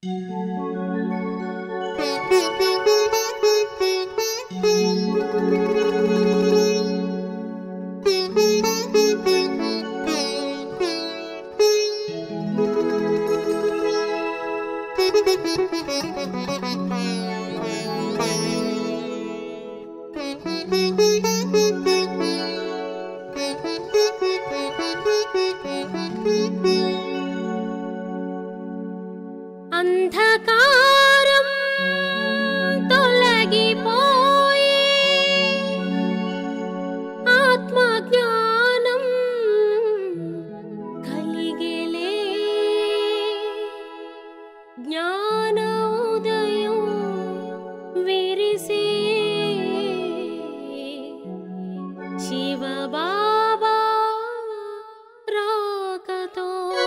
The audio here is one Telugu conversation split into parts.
అంధకారం తొలగిపోయి ఆత్మజ్ఞానం కలిగేలే జ్ఞానోదయం విరిసే శివ బాబా రాకతో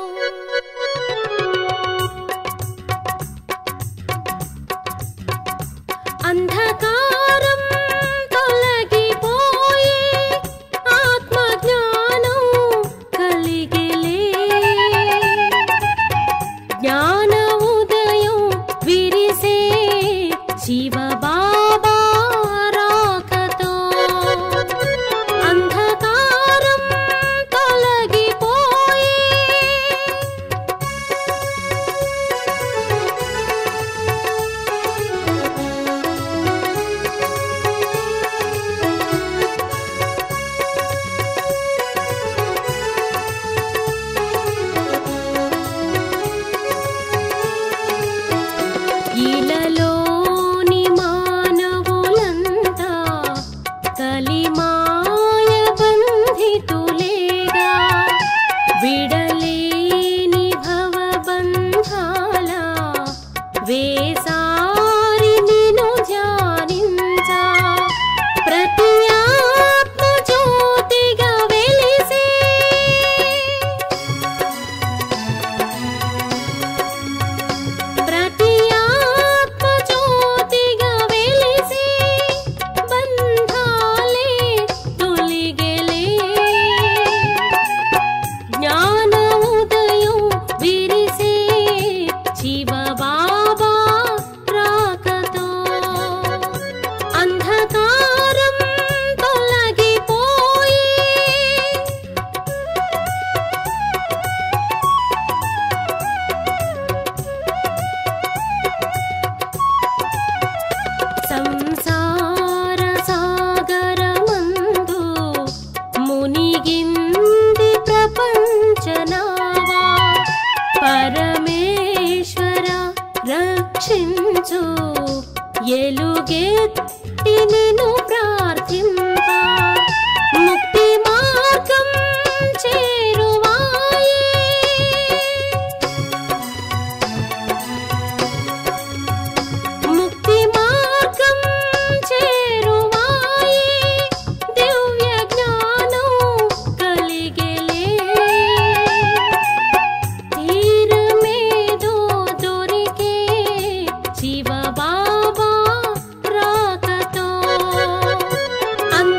అంధకారం తొలగిపోయి ఆత్మజ్ఞానం కలిగిలే జ్ఞాన ఉదయం విరిసే శివ బాబా రాకతో అంధకారం తొలగిపోయి ఇలలోని మానవులంతా కలిమాయ బంధితులేగా విడలేని భవబంధాల వేసారి నిను ధ్యానించా ప్రతి ఆత్మ జ్యోతిగా వెలిసే ప్రతి ఆత్మ జ్యోతిగా వెలిసి బంధాలే తొలిగెలే జ్ఞాన ఉదయం విరిసే శివ బాబా రాకతో అంధకారం తొలగిపోయి సంసార సాగరమందు మునిగింది ప్రపంచనావా పరమేశ్వర రక్షించు ఎలుగెత్తి నిన్ను ప్రార్థింప ముక్తి మార్గం చేరువాయే ముక్తి మార్గం చేరువాయి దివ్య జ్ఞానం కలిగెలే తీరమేదో దొరికే శివ బాబా రాకతో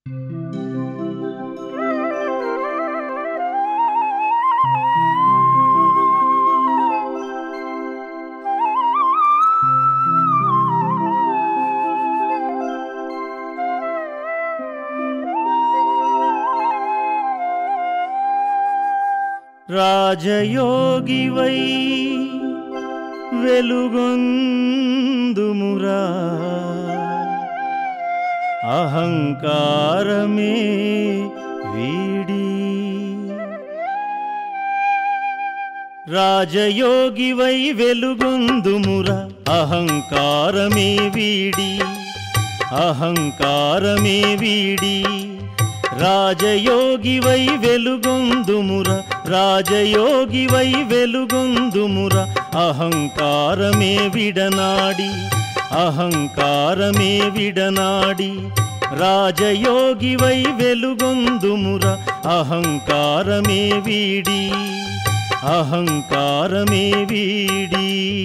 రాజయోగివై వెలుగొందుమురా అహంకారమే వీడి రాజయోగివై వెలుగొందుమురా అహంకారమే వీడి అహంకారమే వీడి రాజయోగివై వెలుగొందుముర రాజయోగివై వెలుగొందుముర అహంకారమే విడనాడి అహంకారమే విడనాడి రాజయోగివై వెలుగొందుముర అహంకారమే వీడి అహంకారమే వీడి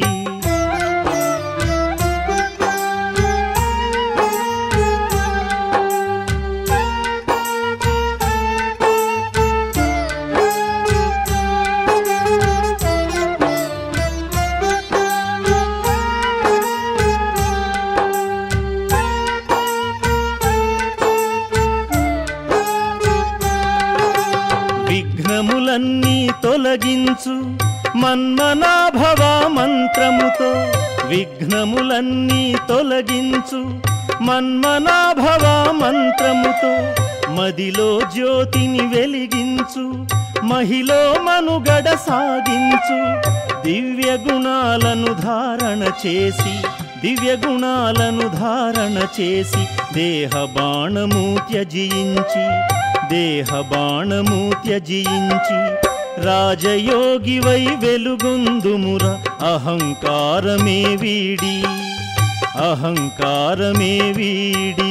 విఘ్నములన్నీ తొలగించు మన్మనాభవ మంత్రముతో విఘ్నములన్నీ తొలగించు మన్మనాభవ మంత్రముతో మదిలో జ్యోతిని వెలిగించు మహిలో మనుగడ సాగించు దివ్య గుణాలను ధారణ చేసి దివ్య గుణాలను ధారణ చేసి దేహ బాణము త్యజించి దేహ బాణము త్యజించి రాజయోగివై వెలుగొందుముర అహంకారమే వీడి అహంకారమే వీడి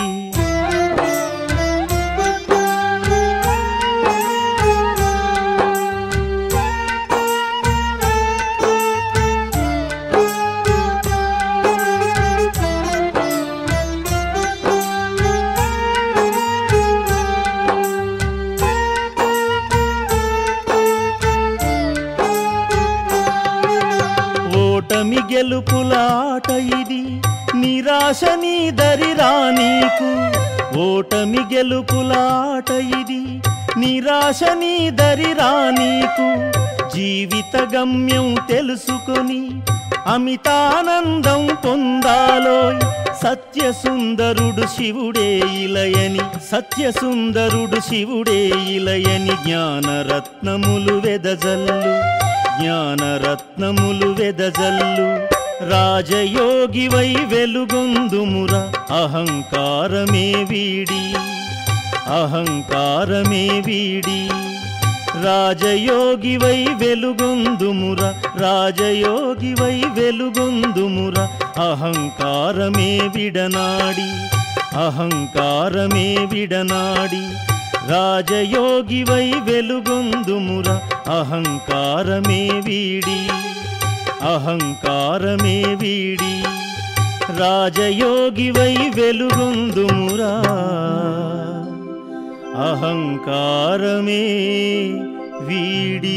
ఓటమి గెలుపుల ఆట ఇది నిరాశ నీ దరిరా నీకు ఓటమి గెలుపుల ఆట ఇది నిరాశ నీ దరిరా నీకు జీవిత గమ్యం తెలుసుకొని అమితానందం పొందాలోయ్ సత్య సుందరుడు శివుడే ఇలయని సత్య సుందరుడు శివుడే ఇలయని జ్ఞానరత్నములు వెదజల్లు జ్ఞానరత్నములు వెదజల్లు రాజయోగివై వెలుగొందుముర అహంకారమే వీడి అహంకారమే వీడి రాజయోగివై వెలుగొందుముర రాజయోగివై వెలుగొందుముర అహంకారమే విడనాడి అహంకారమే విడనాడి రాజయోగివై వెలుగొందుముర అహంకారమే వీడి అహంకారమే వీడి రాజయోగివై వెలుగొందుమురా అహంకారమే వీడి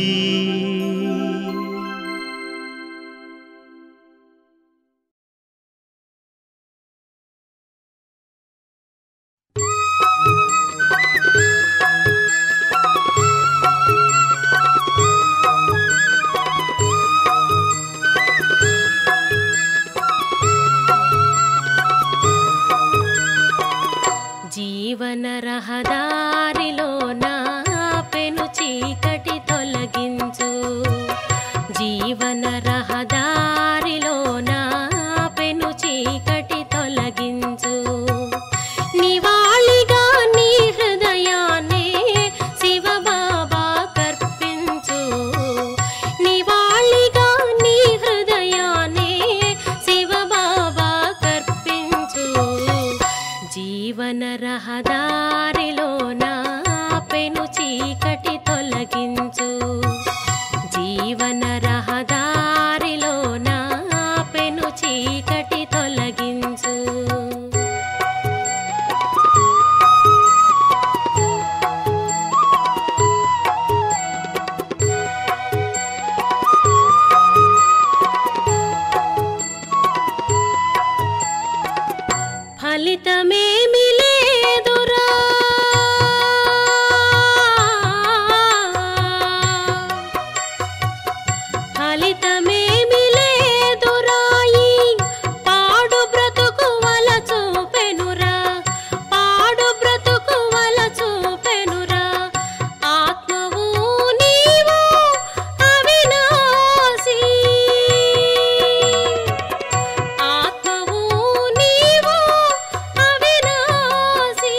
జీవన రహదారిలో నా పెను చీకటి తొలగించు జీవన రహదారిలో నా పెను చీకటి తొలగించు నివాళిగా నీ హృదయాన్నే శివబాబా కర్పించు నివాళిగా నీ హృదయాన్నే శివబాబా కర్పించు జీవన రహదారిలో నా పెను చీకటి తొలగించు జీవన రహదారిలో నా పెను చీకటి తొలగించు ఫలితమేమి లేదురా ఫలితమేమి లేదురాయి పాడు బ్రతుకు వల చూపెనురా పాడు బ్రతుకు వల చూపెనురా ఆత్మవు నీవు అవినాశి ఆత్మవు నీవు అవినాశి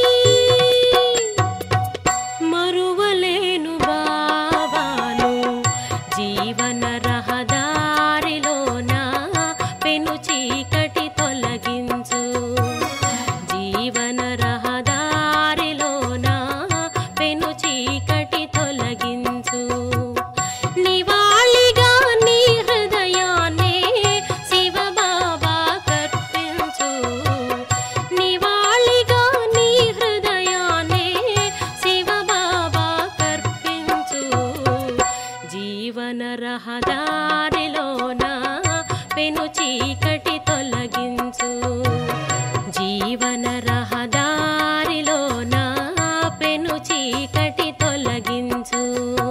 మరువలేను బాబాను జీవన రహదారిలోన పెను చీకటి తొలగించు జీవన రహదారిలోన పెను చీకటి తొలగించు నివాళిగా నీ హృదయాన్నే శివబాబా కర్పించు నివాళిగా నీ హృదయాన్నే శివబాబా కర్పించు జీవన రహదారిలోన పెను చీకటి తొలగించు జీవన రహదారిలోన పెను చీకటి తొలగించు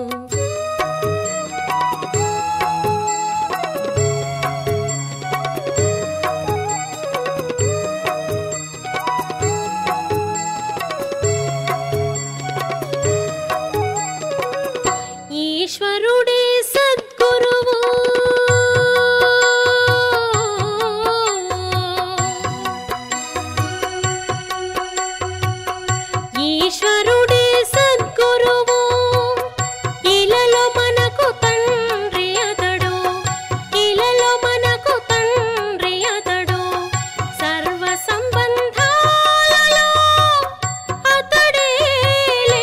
ఈశ్వరుడే సద్గురువు ఈశ్వరుడే సద్గురువు ఇలలో మనకు తండ్రి అతడు ఇలలో మనకు తండ్రి అతడు సర్వ సంబంధాలలో అతడేలే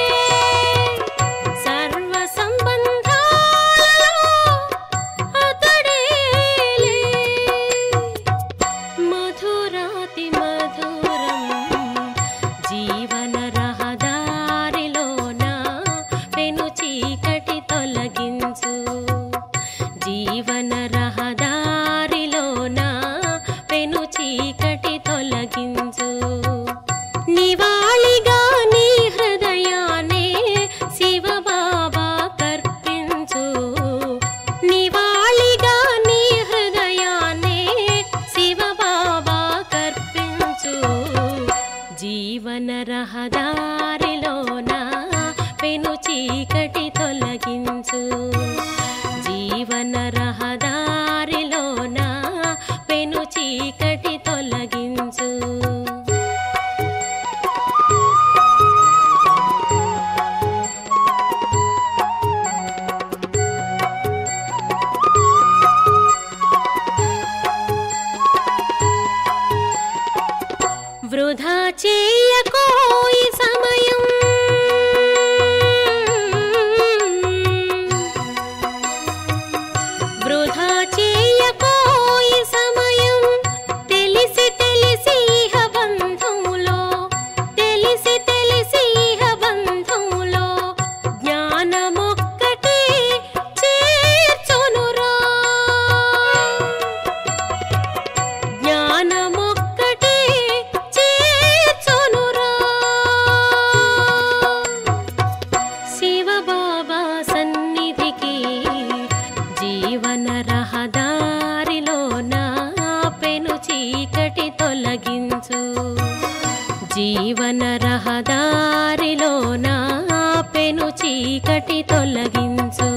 సర్వ సంబంధాలలో అతడేలే మధురాతి మధురం జీవన రహదారిలోన పెను చీకటి తొలగించు జీవన రహదారిలోన పెను చీకటి తొలగించు నివాళిగా నీ హృదయాన్నే శివబాబా కర్పించు నివాళిగా నీ హృదయాన్నే శివబాబా కర్పించు జీవన రహదారిలోన పెను చీకటి తొలగించు జీవన రహదారిలోన పెను చీకటి తొలగించు వృధా చేయకోయి సమయం వృధా చేయకోయి సమయం తెలిసి తెలిసి ఇహ బంధములో తెలిసి తెలిసి ఇహ బంధములో జ్ఞానమొక్కటి చేర్చునురా జ్ఞానమొక్కటి చేర్చునురా శివబాబా సన్నిధికి జీవన రహదారిలోన పెను చీకటి తొలగించు జీవన రహదారిలోన పెను చీకటి తొలగించు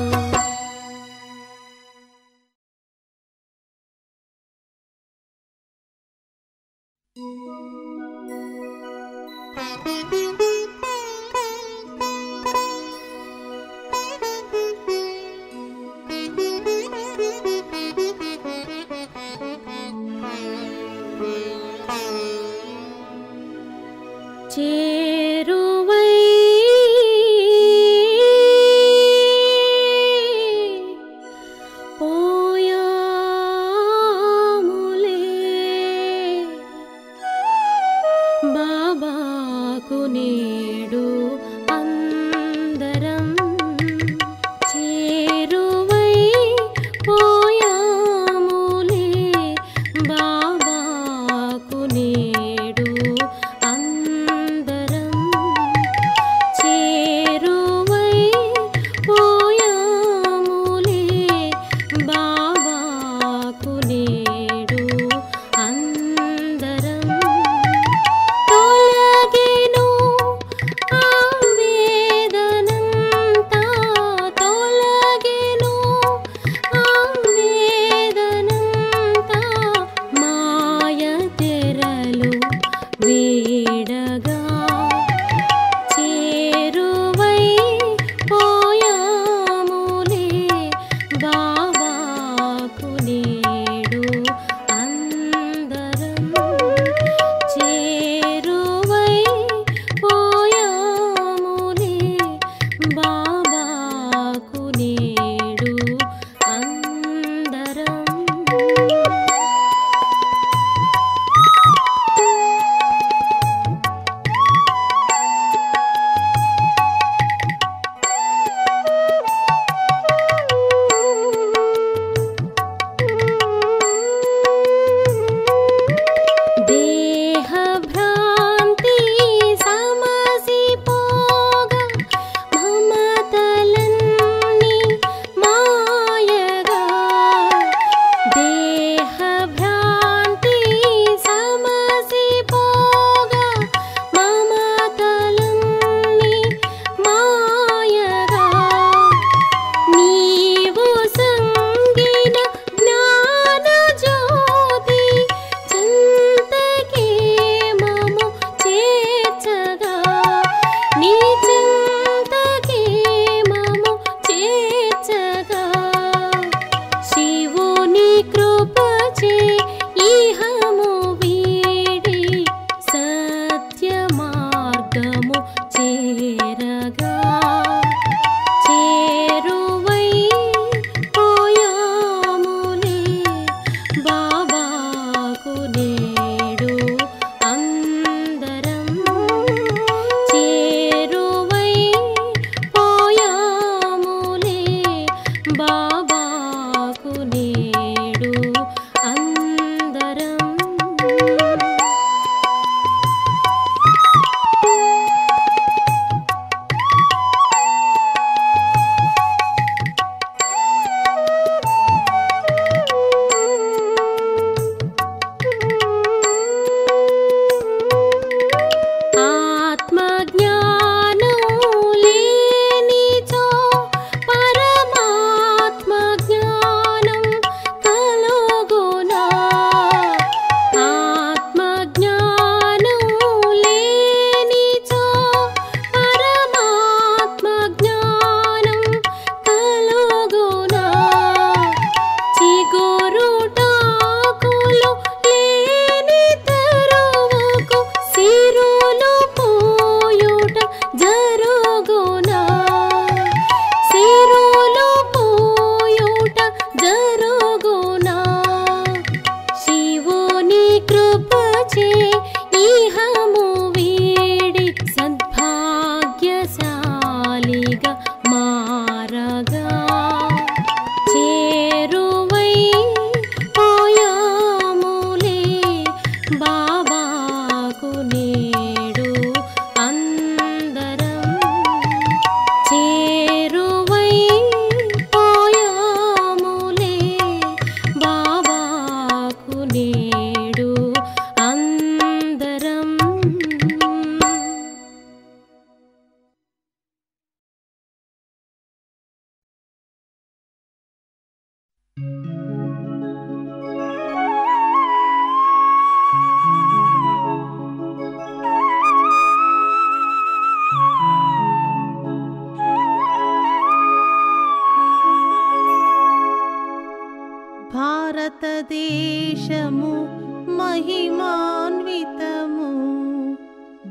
చేరువై పోయాములే బాబాకు నేడు అందరం చేరువై పోయాములే బాబాకు నేడు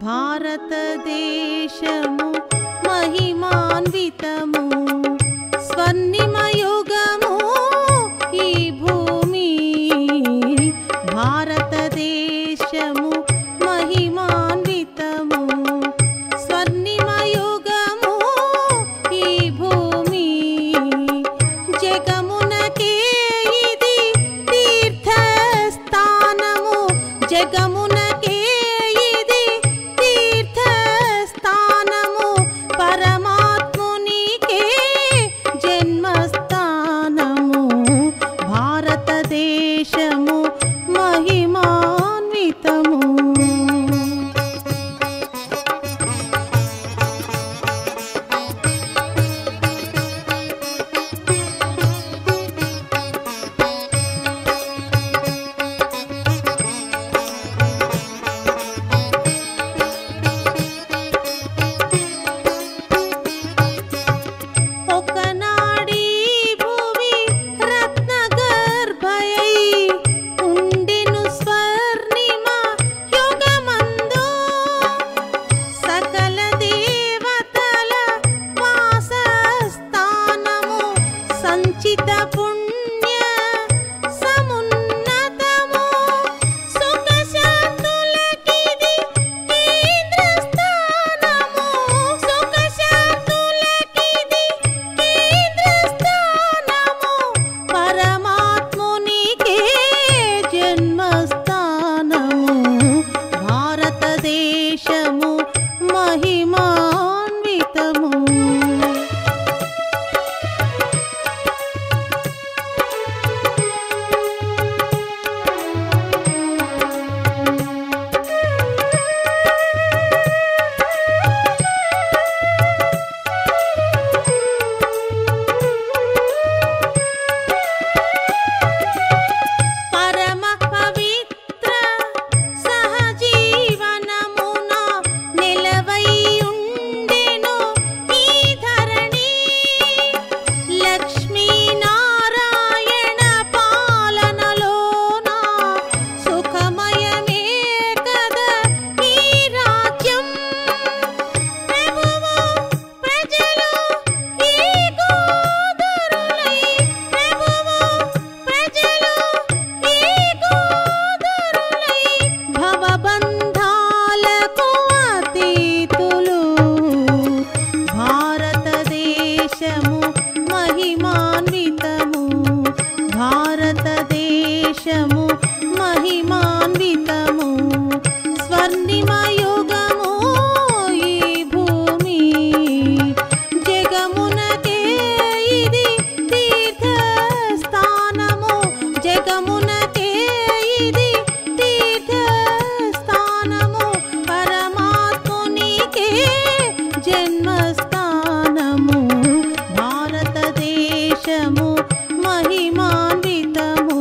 భారతదేశము మహిమాన్వితము స్వర్ణిమయుగము ఈ భూమి భారతదేశము మహిమాన్వితము స్వర్ణిమయుగము ఈ భూమి జగమునకే ఇది తీర్థస్థానము జగమునకే ఇది తీర్థస్థానము పరమాత్మునికే జన్మస్థానము భారతదేశము మహిమాన్వితము ఒకనాడి భూమి రత్నగర్భయై ఉండెను స్వర్ణిమ యుగమందు సకల దేవతల వాసస్థానము సంచిత పుణ్య సమున్నతము సుఖ శాంతులకిది కేంద్రస్థానము సుఖ శాంతులకిది కేంద్రస్థానము పరమాత్మునికే జన్మస్థానము భారతదేశము మహిమాన్వితము పరమ పవిత్ర సహజీవనమున నిలవై ఉండెను ఈ ధరణి లక్ష్మీనారాయణ పాలనలోన సుఖమయమే కదా ఈ రాజ్యం ప్రభువు ప్రజలు ఈ గోదరులై ప్రభువు ప్రజలు ఈ గోదరులై భవబంధాలకు అతీతులు భారతదేశము మహిమాన్వితము భారతదేశము మహిమాన్వితము స్వర్ణిమయుగము ఈ భూమి జగమునకే ఇది తీర్థస్థానము జగమునకే ఇది తీర్థస్థానము పరమాత్మునికే జన్మస్థానము భారతదేశము మహిమాన్వితము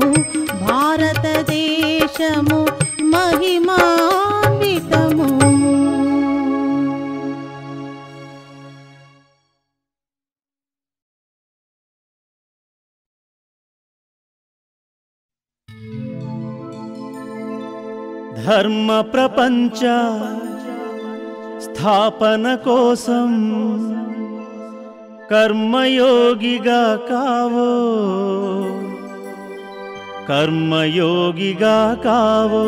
భారతదేశము మహిమాన్వితము ధర్మ ప్రపంచ స్థాపన కోసం కర్మయోగిగా కావో కర్మయోగిగా కావో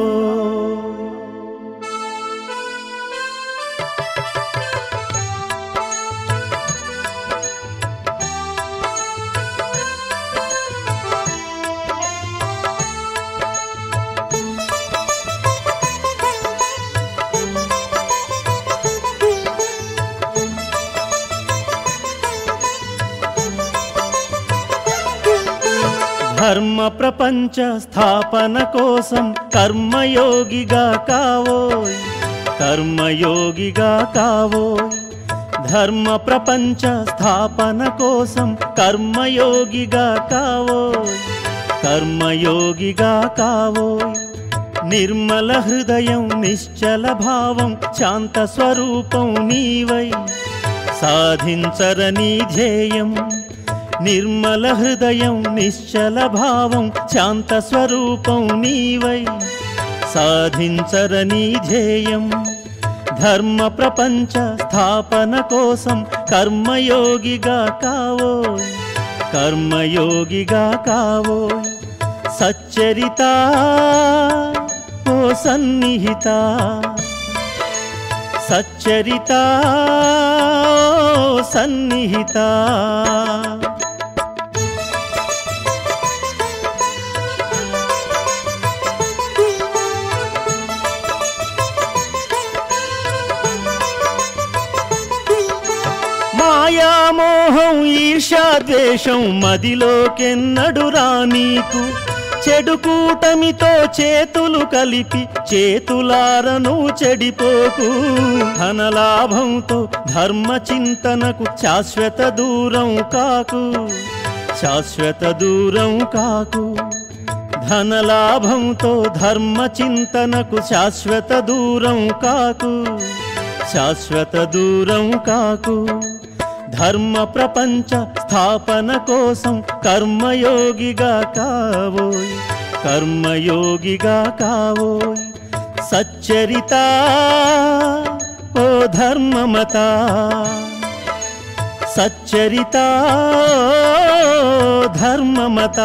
ధర్మ ప్రపంచ స్థాపన కోసం కర్మయోగిగా కావోయ్ కర్మయోగిగా కావోయ్ ధర్మ ప్రపంచ స్థాపన కోసం కర్మయోగిగా కావోయ్ కర్మయోగిగా కావోయ్ నిర్మల హృదయం నిశ్చల భావం శాంత స్వరూపం నీవై సాధించరని ధ్యేయం నిర్మల హృదయం నిశ్చల భావం శాంత స్వరూపం నీవై సాధించరని ధ్యేయం ధర్మ ప్రపంచ స్థాపన కోసం కర్మయోగిగా కావోయ్ కర్మయోగిగా కావోయ్ సచ్చరిత ఓ సన్నిహిత సచ్చరిత ఓ సన్నిహిత మాయామోహం ఈర్షాద్వేషం మదిలోకెన్నడురా నీకు చెడు కూటమితో చేతులు కలిపి చేతులారను చెడిపోకు ధనలాభంతో ధర్మ చింతనకు శాశ్వత దూరం కాకు శాశ్వత దూరం కాకు ధనలాభంతో ధర్మ చింతనకు శాశ్వత దూరం కాకు శాశ్వత దూరం కాకు ధర్మ ప్రపంచ స్థాపన కోసం కర్మయోగిగా కావోయ్ కర్మయోగిగా కావోయ్ సచ్చరిత ఓ ధర్మమత సచ్చరిత ఓ ధర్మమత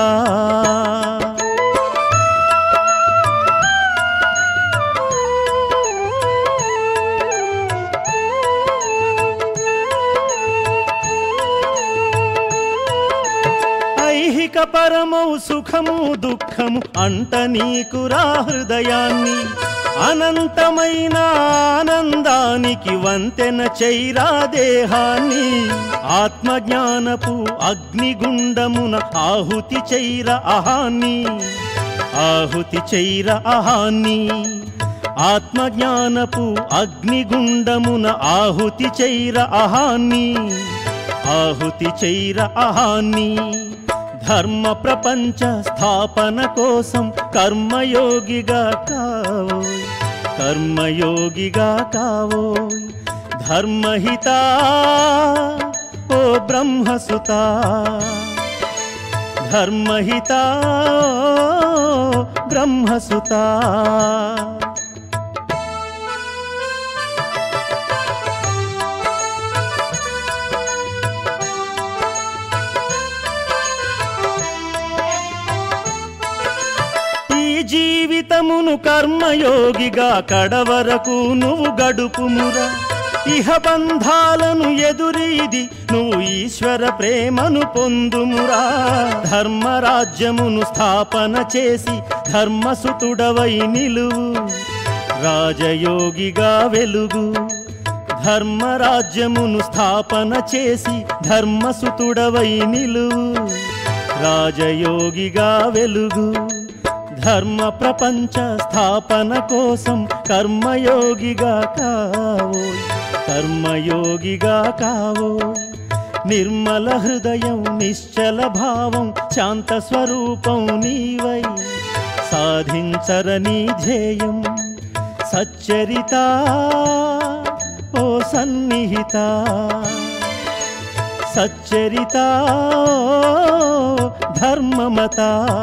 ఐహిక పరమౌ సుఖము దుఃఖము అంట నీకురా హృదయాన్ని అనంతమైన ఆనందానికి వంతెన చైరా దేహాన్ని ఆత్మజ్ఞానపు అగ్నిగుండమున ఆహుతి చైర అహాన్ని ఆహుతి చైర అహాన్ని ఆత్మజ్ఞానపు అగ్నిగుండమున ఆహుతి చైర అహాన్ని ఆహుతి చైర అహాన్ని ధర్మ ప్రపంచ స్థాపన కోసం కర్మయోగిగా కావోయ్ కర్మయోగిగా కావోయ్ ధర్మహిత ఓ బ్రహ్మసుత ధర్మహిత ఓ బ్రహ్మసుత ఈ జీవితమును కర్మయోగిగా కడవరకు నువ్వు గడుపుమురా ఇహ బంధాలను ఎదురీది నువ్వు ఈశ్వర ప్రేమను పొందుమురా ధర్మరాజ్యమును స్థాపన చేసి ధర్మసుతుడవై నిలువు రాజయోగిగా వెలుగు ధర్మరాజ్యమును స్థాపన చేసి ధర్మసుతుడవై నిలువు రాజయోగిగా వెలుగు ధర్మ ప్రపంచ స్థాపన కోసం కర్మయోగిగా కావోయ్ కర్మయోగిగా కావోయ్ నిర్మల హృదయం నిశ్చల భావం శాంత స్వరూపం నీవై సాధించరని ధ్యేయం సచ్చరిత ఓ సన్నిహిత సచ్చరిత ఓ ధర్మమత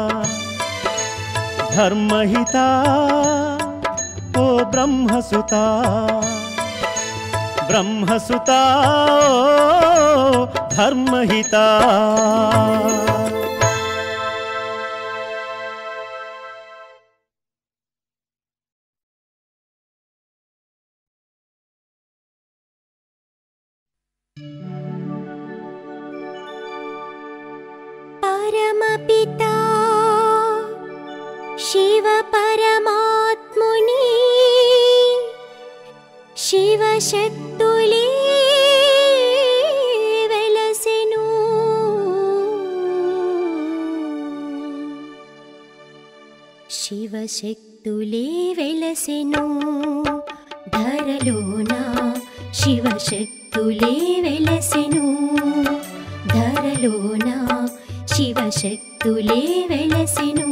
ధర్మహిత ఓ బ్రహ్మసుత బ్రహ్మసుత ఓ ధర్మహిత పరమపితా శివ పరమాత్ముని శివశక్తులే వెలసెను శివశక్తులే వెలసెను ధరలోన శివశక్తులే వెలసెను ధరలోన శివశక్తులే వెలసెను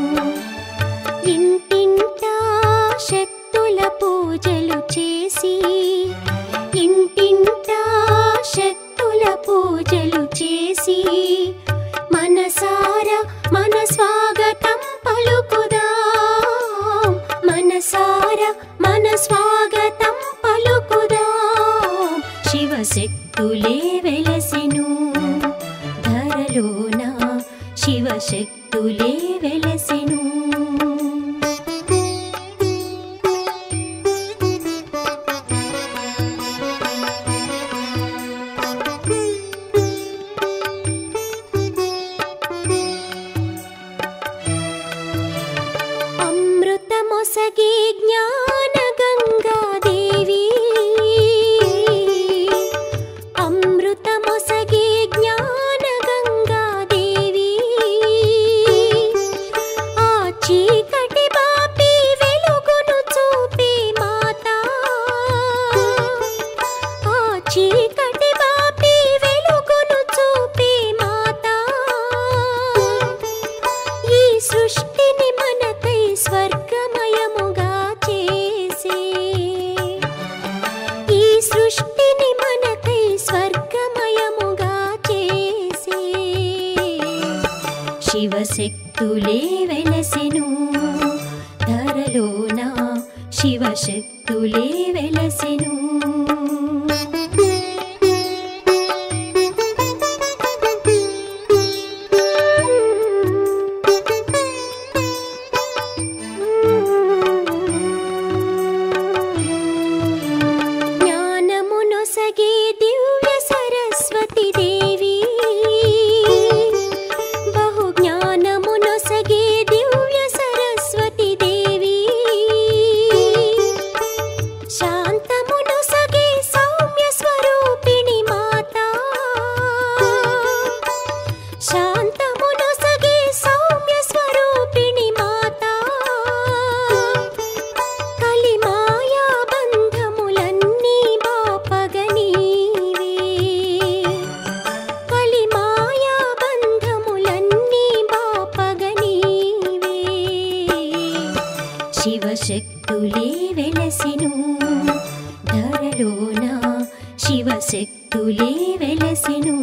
ఇంటింటా శక్తుల పూజలు చేసి ఇంటింటా శక్తుల పూజలు చేసి మనసారా మన స్వాగతం పలుకుదా మనసారా మన స్వాగతం పలుకు శివశక్తులే వెలసెను ధరలోన శివశక్తులే వెలసెను అమృతమొసగే జ్ఞాన గంగాదేవి అమృతమొసగే జ్ఞాన గంగాదేవి ఆ చీకటి బాపి వెలుగును చూపే మాత ఆ చీకటి బాపి వెలుగును చూపే మాత ఈ సృష్టిని మనకై స్వర్గమయముగా చేసే ఈ సృష్టిని మనకై స్వర్గమయముగా చేసే శివశక్తులే వెలసెను ధరలోన శివశక్తులే వెలసెను జ్ఞానమునొసగే దివ్య సరస్వతి దేవి బహు జ్ఞానమునొసగే దివ్య సరస్వతి దేవి శాంతమునొసగే సౌమ్య స్వరూపిణి మాత శాంతమునొసగే సౌమ్య స్వరూపిణి మాత కలిమాయా బంధములన్నీ బాపగనీవే కలిమాయా బంధములన్నీ బాపగనీవే శివశక్తులే వెలసెను ధరలోన శివశక్తులే వెలసెను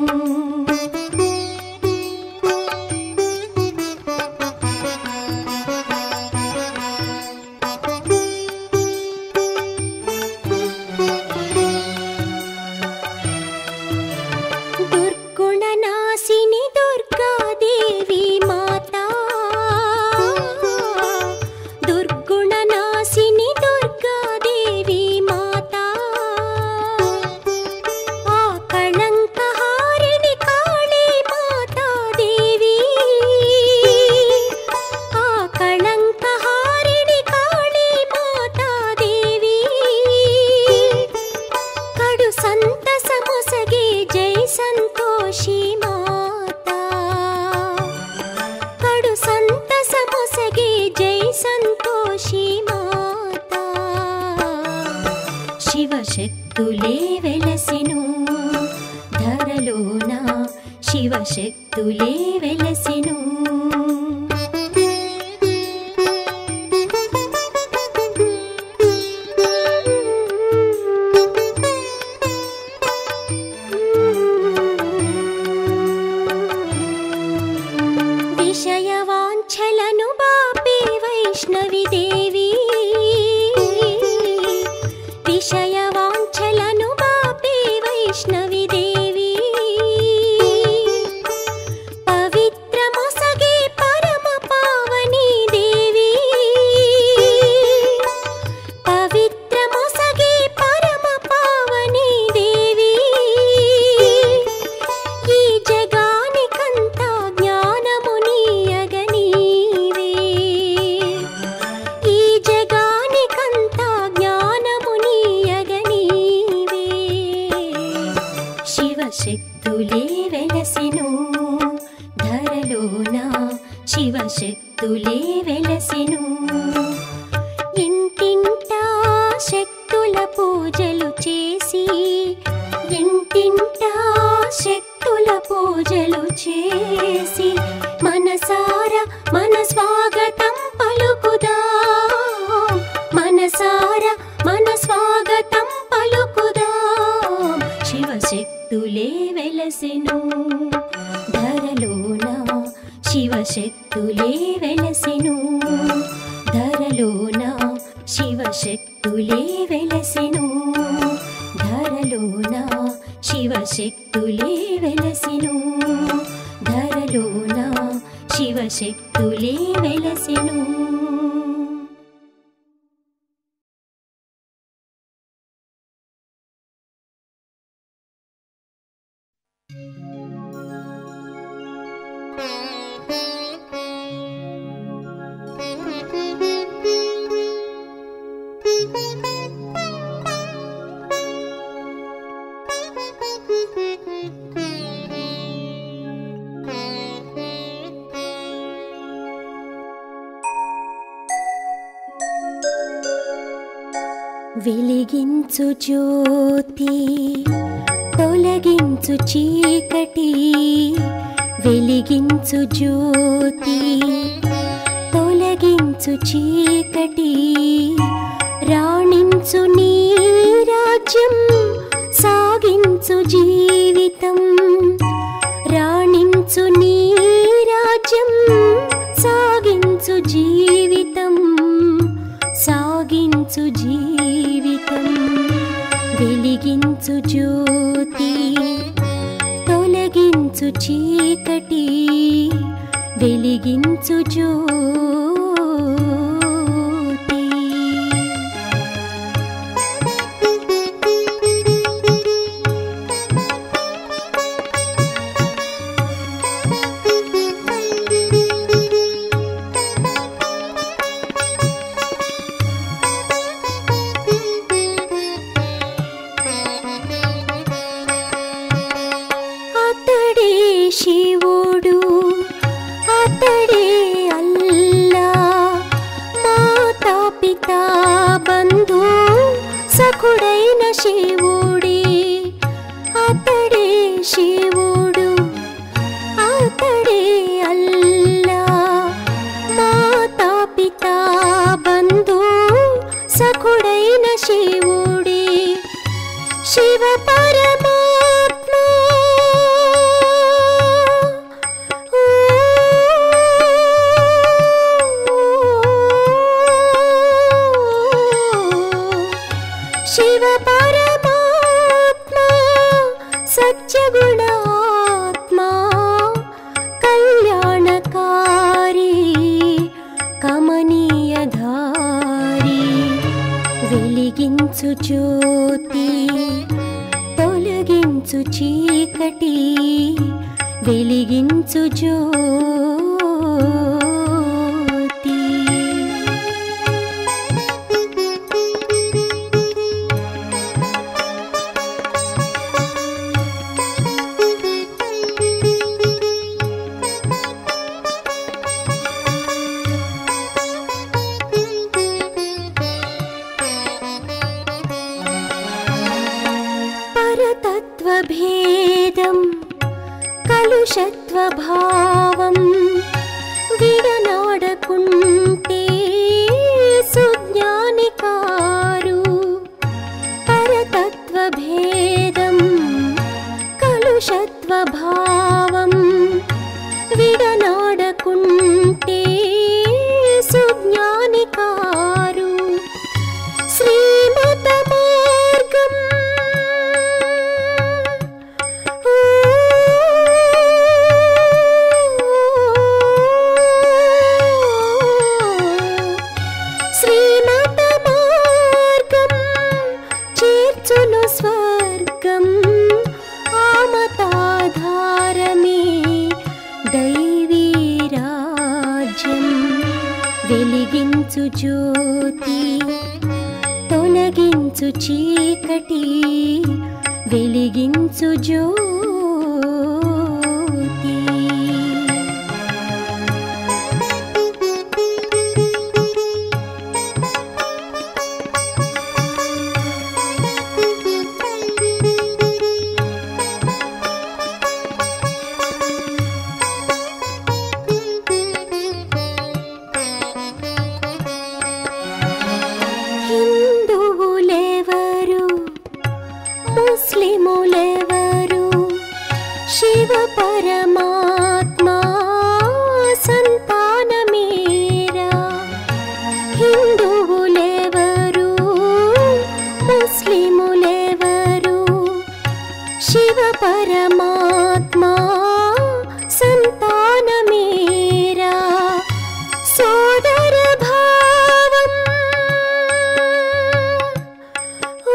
దుర్గుణనాశిని దుర్గాదేవి మాతా దుర్గుణనాశిని దుర్గాదేవి మాతా ఆ కళంకహారిణి కాళీ మాతా దేవి ఆ కళంకహారిణి కాళీ మాతా దేవి కడు సంతసమొసగే జై సంతోషి మాతా కడు సంతసమొసగే జై సంతోషి మాతా శివశక్తులే వెలసెను ధరలోన శివశక్తులే వెలసెను విషయవాంఛలను బాపే వైష్ణవి దేవి విషయవాంఛలను బాపే వైష్ణవి దేవి పవిత్రమొసగే పరమ పావని దేవి పవిత్రమొసగే పరమ పావని దేవి ఈ జగానికంతా జ్ఞానమునీయగనీవే ఈ జగానికంతా జ్ఞానమునీయగనీవే శివశక్తులే వెలసెను ధరలోన శివశక్తులే వెలసెను ఇంటింటా శక్తుల పూజలు చేసి ఇంటింటా శక్తుల పూజలు చేసి మనసార మన స్వాగతం పలుకుదా మనసార మన స్వాగతం పలుకుదా శివశక్తులే వెలసెను ధరలోన శివశక్తులే వెలసెను ధరలోన శివశక్తులే వెలసెను ధర ధరలోన శివశక్తులే వెలసెను ధరలోన శివశక్తులే వెలసెను వెలిగించు జ్యోతి తొలగించు చీకటి వెలిగించు జ్యోతి తొలగించు చీకటి రాణించు నీ రాజ్యం సాగించు జీవితం రాణించు నీ రాజ్యం సాగించు జీవితం సాగించు జీవితం వెలిగించు జ్యోతి తొలగించు చీకటి వెలిగించు జ్యోతి అతడే శివుడు అతడే అల్లా మాతా పితా బంధు సఖుడైన శివుడే అతడే శివుడు అతడే అల్లా మాతా పితా బంధు సఖుడైన శివుడే శివ పరమాత్మ ఓ, శివ పరమాత్మ సత్యగుణాత్మ కళ్యాణకారి కమనీయధారి వెలిగించు జ్యోతి తొలగించు చీకటి వెలిగించు జ్యోతి పరతత్వభేదం కలుషత్వభావం విడనాడకుంటే సుజ్ఞానికారు పరతత్వభేదం కలుషత్వభావం విడనాడకుంటే సుజ్ఞానికారు శ్రీమత మార్గం ఓ, శ్రీమత మార్గం చేర్చును స్వర్గం ఆమతాధారమే దైవీ రాజ్యం వెలిగించు జ్యోతి తొలగించు చీకటి వెలిగించు జ్యోతి హిందువులెవరు ముస్లిములెవరు పరమాత్మా సంతానమేరా సోదర భావం ఓ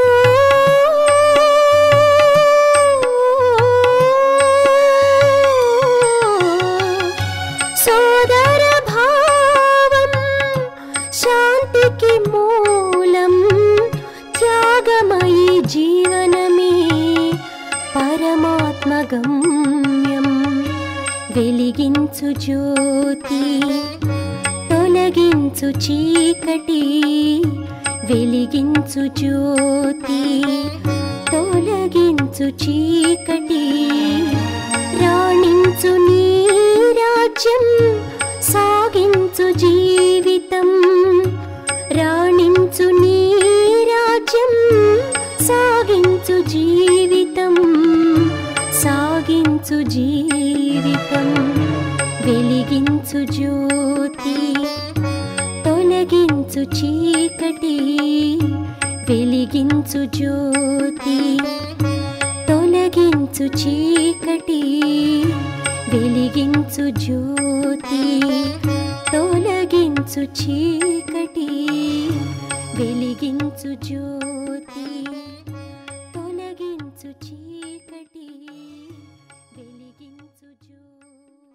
సోదర భావం శాంతికి మూలం త్యాగమయి జీవనమే పరమాత్మ గమ్యం వెలిగించు జ్యోతి తొలగించు చీకటి వెలిగించు జ్యోతి తొలగించు చీకటి రాణించు నీ రాజ్యం సాగించు జీవితం రాణించు నీ రాజ్యం సాగించు జీవితం సాగించు జీవితం వెలిగించు జ్యోతి తొలగించు చీకటి వెలిగించు జ్యోతి తొలగించు చీకటి వెలిగించు జ్యోతి తొలగించు చీకటి వెలిగించు జ్యోతి తొలగించు చీకటి వెలిగించు జ్యోతి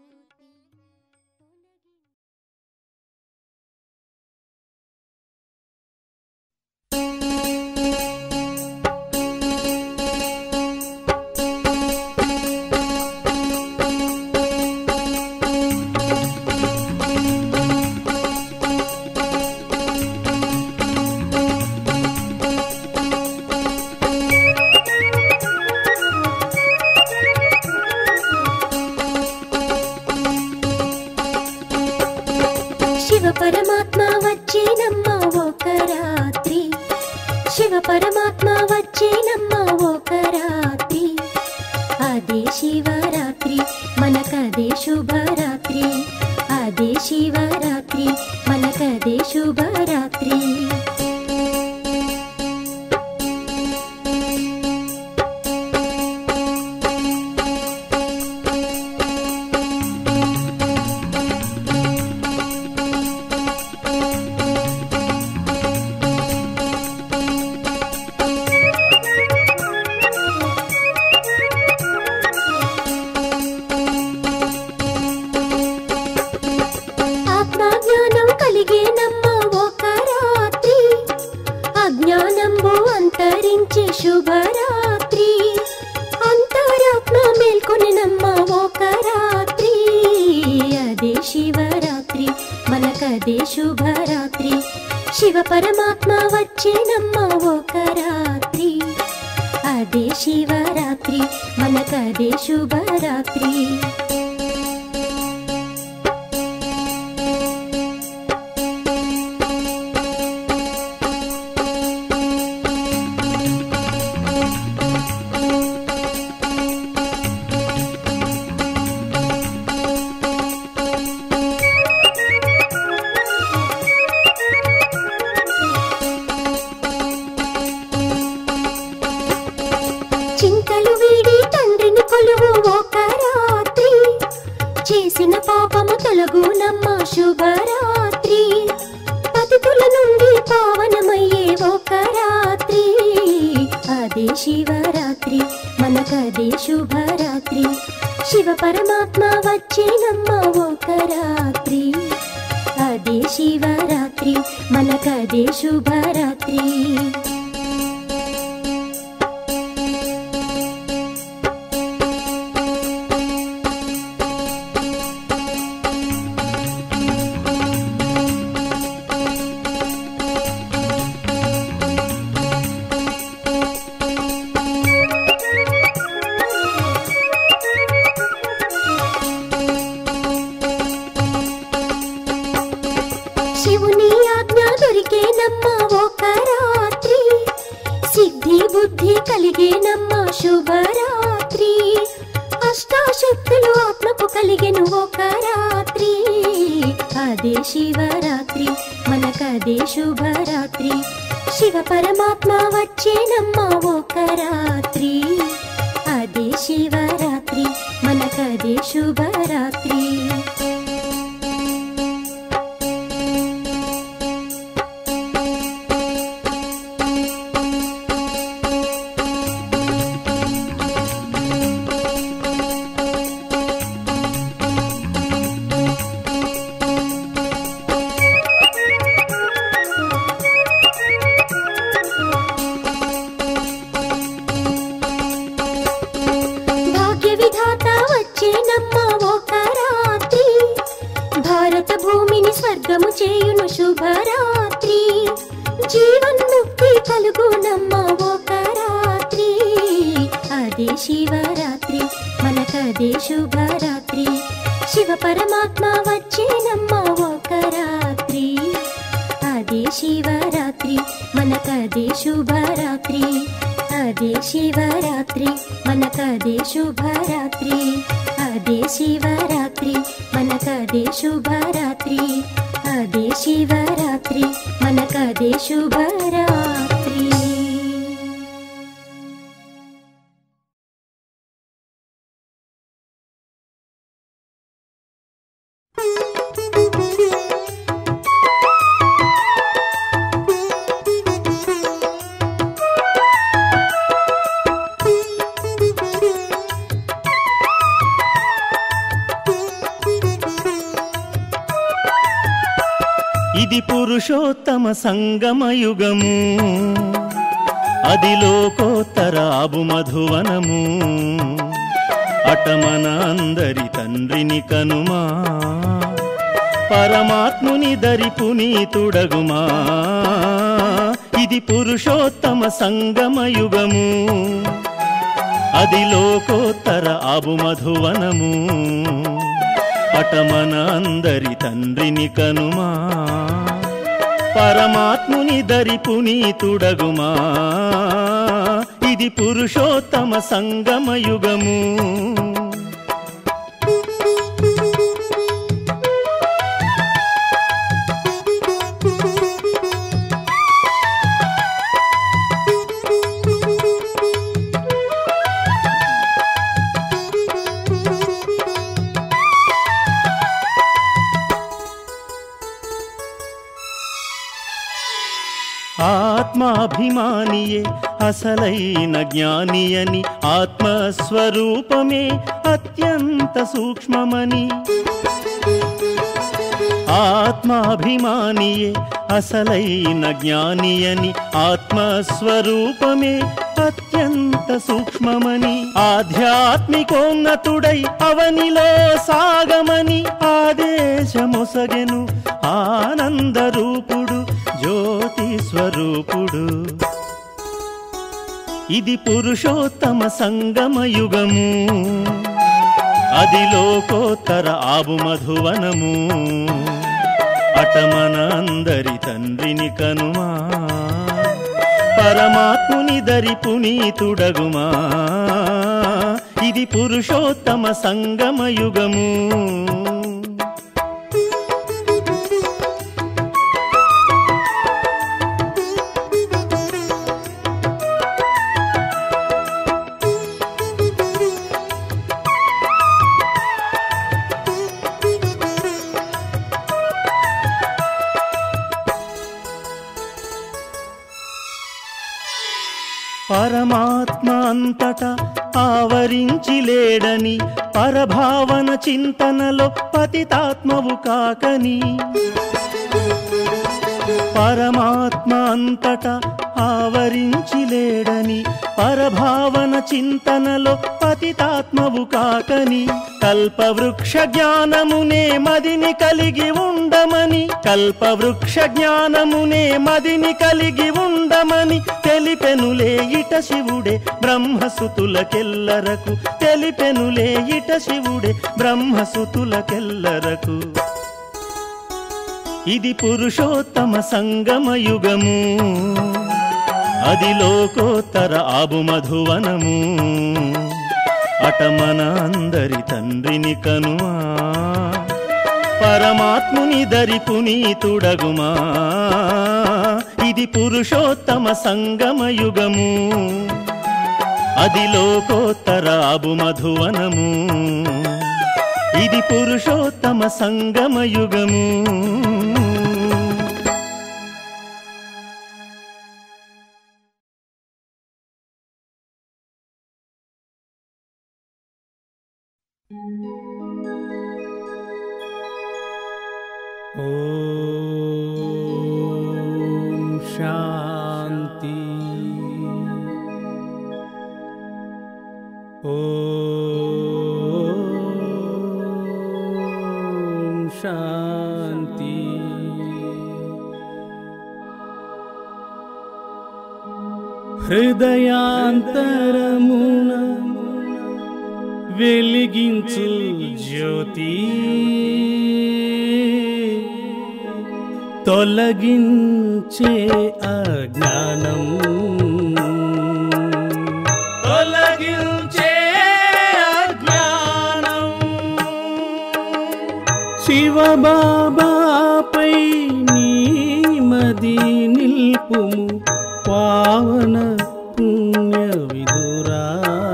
శివ పరమాత్మ వచ్చేనమ్మ ఒక రాత్రి శివ పరమాత్మ వచ్చేనమ్మ ఒక రాత్రి అదే శివరాత్రి మనకదే శుభరాత్రి అదే శివరాత్రి మనకదే శుభరాత్రి ఆత్మజ్ఞానం కలిగేనమ్మ ఒక రాత్రి అజ్ఞానంబు అంతరించి శుభరాత్రి అంతరాత్మ మేల్కొనినమ్మ ఒక రాత్రి అదే శివరాత్రి మనకదే శుభరాత్రి శివ పరమాత్మ వచ్చేనమ్మ ఒక రాత్రి అదే శివరాత్రి మనకదే శుభరాత్రి చింతలు వీడి తండ్రిని కొలువు ఒక రాత్రి చేసిన పాపము తొలగునమ్మ శుభరాత్రి పతితుల నుండి పావనమయ్యే ఒక రాత్రి అదే శివరాత్రి మనకదే శుభరాత్రి శివ పరమాత్మ వచ్చేనమ్మ ఒక రాత్రి అదే శివరాత్రి మనకదే శుభరాత్రి శివుని ఆజ్ఞ దొరికేనమ్మ ఒక రాత్రి సిద్ధి బుద్ధి కలిగేనమ్మ శుభరాత్రి అష్టాశక్తులు ఆత్మకు కలిగెను ఒక రాత్రి అదే శివరాత్రి మనకదే శుభరాత్రి శివ పరమాత్మ వచ్చేనమ్మ ఒక రాత్రి అదే అదే శివరాత్రి మనకదే శుభరాత్రి భాగ్య విధాత వచ్చేనమ్మ ఒక రాత్రి భారత భూమిని స్వర్గము చేయును శుభరాత్రి జీవన్ముక్తి కలుగునమ్మ ఒక రాత్రి అదే శివరాత్రి మనకదే శుభరాత్రి శివ పరమాత్మ వచ్చేనమ్మ ఒక రాత్రి అదే శివరాత్రి మనకదే శుభరాత్రి అదే శివరాత్రి మనకదే శుభరాత్రి అదే శివరాత్రి మనకదే శుభరాత్రి అదే శివరాత్రి మనకదే శుభరాత్రి ఇది పురుషోత్తమ సంగమయుగము అది లోకోత్తరాబు మధువనము అటమన అందరి తండ్రిని కనుమా పరమాత్ముని దరి పునీతుడగుమా ఇది పురుషోత్తమ సంగమయుగము అది లోకోత్తర ఆబు మధువనము అటమన అందరి తండ్రిని కనుమా పరమాత్ముని దరి పునీతుడగుమా ఇది పురుషోత్తమ సంగమయుగము ఆత్మాభిమానియే అసలైన జ్ఞానియని ఆత్మస్వరూపమే అత్యంత సూక్ష్మమని ఆత్మాభిమానియే అసలైన జ్ఞానియని ఆత్మస్వరూపమే అత్యంత సూక్ష్మమని ఆధ్యాత్మికోన్నతుడై అవనిలో సాగమని ఆదేశమొసగెను ఆనందరూపుడు జ్యోతి స్వరూపుడు ఇది పురుషోత్తమ సంగమయుగము అది లోకోత్తర ఆబు మధువనము అటమన అందరి తండ్రిని కనుమా పరమాత్ముని దరి పునీతుడగుమా ఇది పురుషోత్తమ సంగమయుగము పరమాత్మ అంతటా ఆవరించి లేడని పరభావన చింతనలో పతితాత్మవు కాకని పరమాత్మ అంతటా ఆవరించి లేడని పరభావన చింతనలో పతితాత్మవు కాకని కల్పవృక్ష జ్ఞానమునే మదిని కలిగి ఉండమని కల్పవృక్ష జ్ఞానమునే మదిని కలిగి ఉండమని తెలిపెనులే ఇట శివుడే బ్రహ్మసుతులకెల్లరకు తెలిపెనులే ఇట శివుడే బ్రహ్మసుతులకెల్లరకు ఇది పురుషోత్తమ సంగమయుగము అది లోకోత్తర ఆబు మధువనము అటమన అందరి తండ్రిని కనుమా పరమాత్ముని దరి పునీతుడగుమా ఇది పురుషోత్తమ సంగమయుగము అది లోకోత్తరాబు మధువనము ఇది పురుషోత్తమ సంగమ యుగము ఓం శాంతి ఓం శాంతి హృదయాంతరమున వెలిగించు జ్యోతి తొలగించే అజ్ఞానం తొలగించే అజ్ఞానం శివబాబాపై నీ మది నిల్పుము పావన పుణ్య విదురా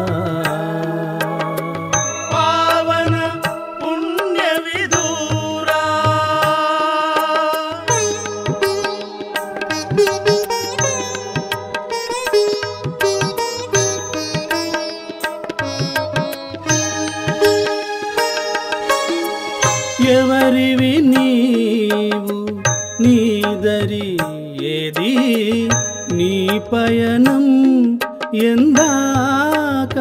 పావన పుణ్య విదూరా ఎవరివి నీవు నీదరి ఏది నీ పయనం ఎందాక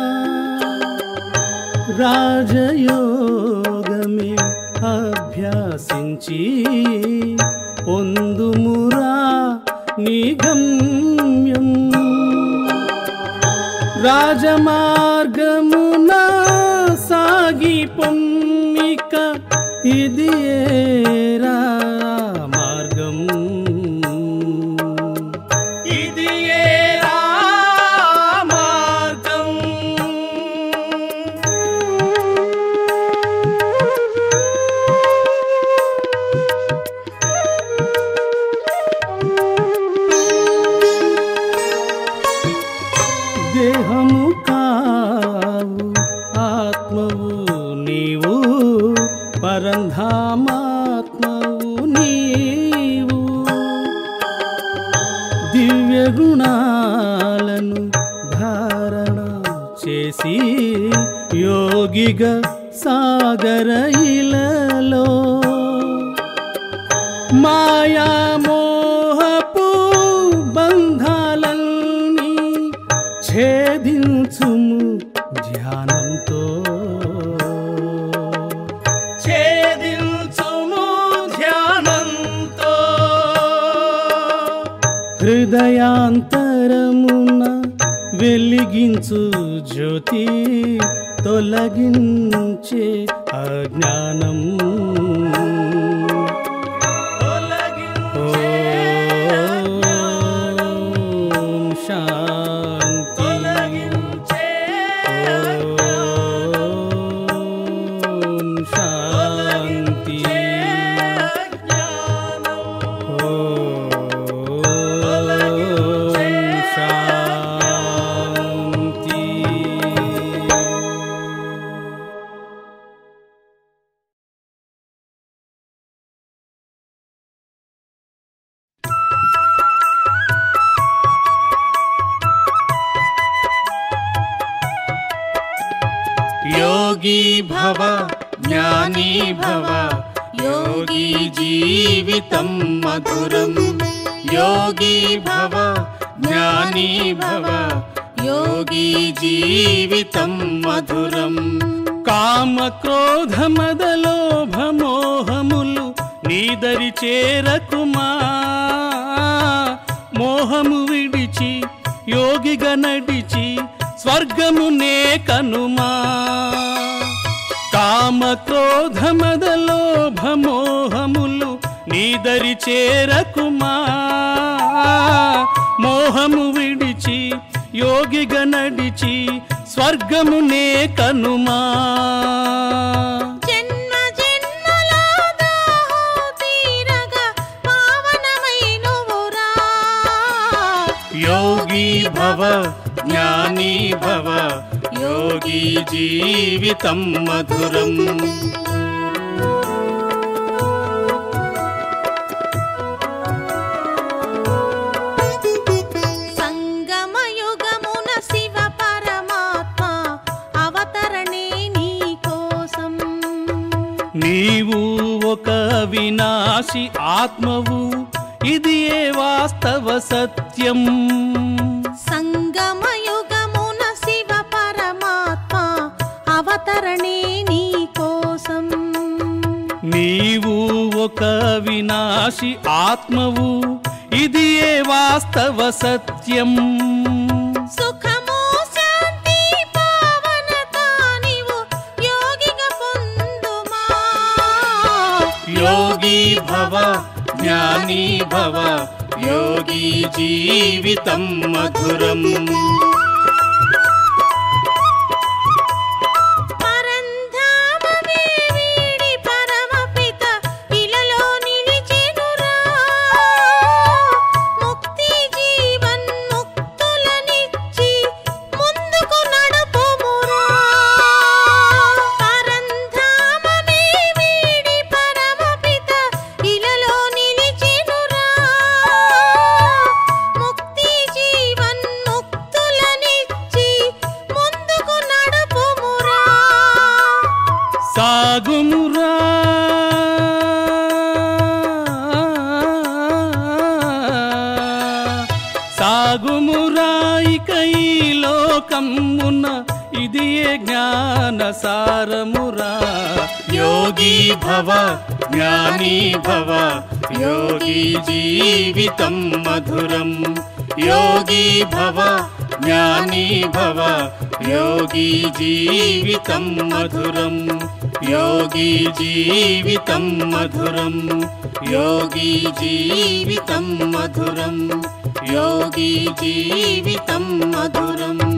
రాజయోగమే అభ్యాసించి పొందుమురా నీ గమ్యం రాజమార్గమున సాగి పొమ్మిక ఇది ఏరా మార్గం ఇది ఏరా మార్గం దేహము కావు ఆత్మవు నీవు పరంధామాత్మవు నీవు దివ్య గుణాలను ధారణ చేసి యోగిగా సాగర ఇలలో మాయా మోహపు బంధాలన్నీ ఛేదించుము ధ్యానంతో ఛేదించుము ధ్యానంతో హృదయాంతరమున వెలిగించు జ్యోతి తొలగించే అజ్ఞానం ఓం శాంతి ఓం శాంతి ఓం శాంతి योगी भव ज्ञानी भव योगी जीवितं मधुरम् योगी भव ज्ञानी भव योगी जीवितं मधुरम् కామ క్రోధ మదలోభ మోహములు నీదరి చేరకుమా మోహము విడిచి యోగిగా నడిచి స్వర్గమునే కనుమా కామ క్రోధ మదలోభ మోహములు నీదరి చేరకుమా మోహము విడిచి యోగిగా నడిచి స్వర్గమునే కనుమా జన్మ జన్మల దాహం తీరగా పావనమైనవురా. యోగి భవ జ్ఞాని భవ యోగి జీవితం మధురం సంగమయుగమున శివ పరమాత్మ అవతరణే నీ కోసం నీవు ఒక వినాశి ఆత్మవు ఇది ఏ వాస్తవ సత్యం సంగమయుగమున శివ పరమాత్మ అవతరణే నీ కోసం నీవు ఒక వినాశి ఆత్మవు ఇది ఏ వాస్తవ సత్యం సుఖము శాంతి పావనత నీవు యోగిగా పొందుమా యోగి భవ జ్ఞాని భవ యోగి జీవితం మధురం పరంధామమే వీడి పరమపిత ఇలలో నిలిచెనురా ముక్తి జీవన్ ముక్తులనిచ్చి ముందుకు నడుపుమురా పరంధామమే వీడి పరమపిత ఇలలో నిలిచెనురా ముక్తి జీవన్ ముక్తులనిచ్చి ముందుకు నడుపుమురా సాగుమురా సాగుమురా ఇక ఈ లోకమున ఇది ఏ జ్ఞాన సారమురా యోగి భవ జ్ఞాని భవ యోగి జీవితం మధురం యోగి భవ జ్ఞాని భవ యోగి జీవితం మధురం యోగి జీవితం మధురం యోగి జీవితం మధురం యోగి జీవితం మధురం